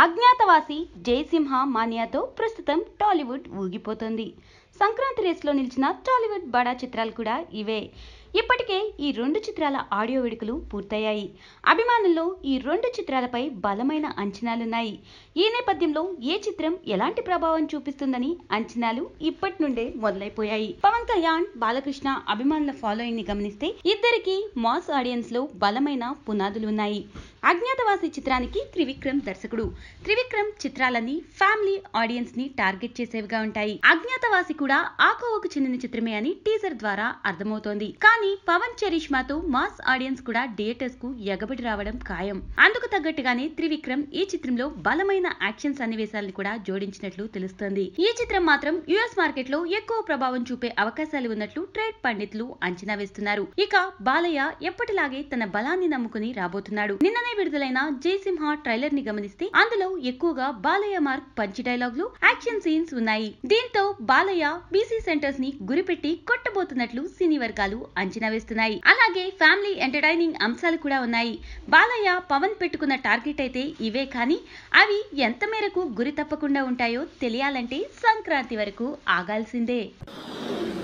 అజ్ఞాతవాసి జయసింహ మానియాతో ప్రస్తుతం టాలీవుడ్ ఊగిపోతోంది సంక్రాంతి రేస్లో నిలిచిన టాలీవుడ్ బడా చిత్రాలు కూడా ఇవే ఇప్పటికే ఈ రెండు చిత్రాల ఆడియో విడుదలకు పూర్తయ్యాయి అభిమానుల్లో ఈ రెండు చిత్రాలపై బలమైన అంచనాలున్నాయి ఈ నేపథ్యంలో ఏ చిత్రం ఎలాంటి ప్రభావం చూపిస్తుందని అంచనాలు ఇప్పటి నుండే మొదలైపోయాయి పవన్ కళ్యాణ్ బాలకృష్ణ అభిమానుల ఫాలోయింగ్ ని గమనిస్తే ఇద్దరికి మాస్ ఆడియన్స్ లో బలమైన పునాదులు ఉన్నాయి అజ్ఞాతవాసి చిత్రానికి త్రివిక్రమ్ దర్శకుడు త్రివిక్రమ్ చిత్రాలన్నీ ఫ్యామిలీ ఆడియన్స్ ని టార్గెట్ చేసేవిగా ఉంటాయి అజ్ఞాతవాసి కూడా ఆ కోవకు చెందిన చిత్రమే అని టీజర్ ద్వారా అర్థమవుతోంది కానీ పవన్ చరిష్మాతో మాస్ ఆడియన్స్ కూడా థియేటర్స్ కు ఎగబడి రావడం ఖాయం అందుకు తగ్గట్టుగానే త్రివిక్రమ్ ఈ చిత్రంలో బలమైన యాక్షన్ సన్నివేశాలను కూడా జోడించినట్లు తెలుస్తోంది ఈ చిత్రం మాత్రం యుఎస్ మార్కెట్ లో ఎక్కువ ప్రభావం చూపే అవకాశాలు ఉన్నట్లు ట్రేడ్ పండితులు అంచనా వేస్తున్నారు ఇక బాలయ్య ఎప్పటిలాగే తన బలాన్ని నమ్ముకుని రాబోతున్నాడు నిన్ననే విడుదలైన జయసింహ ట్రైలర్ ని గమనిస్తే అందులో ఎక్కువగా బాలయ్య మార్క్ పంచి డైలాగులు యాక్షన్ సీన్స్ ఉన్నాయి దీంతో బాలయ్య బీసీ సెంటర్స్ ని గురిపెట్టి కొట్టబోతున్నట్లు సినీ వర్గాలు అంచనా వేస్తున్నాయి అలాగే ఫ్యామిలీ ఎంటర్టైనింగ్ అంశాలు కూడా ఉన్నాయి బాలయ్య పవన్ పెట్టుకున్న టార్గెట్ అయితే ఇవే కానీ అవి ఎంత మేరకు గురి తప్పకుండా ఉంటాయో తెలియాలంటే సంక్రాంతి వరకు ఆగాల్సిందే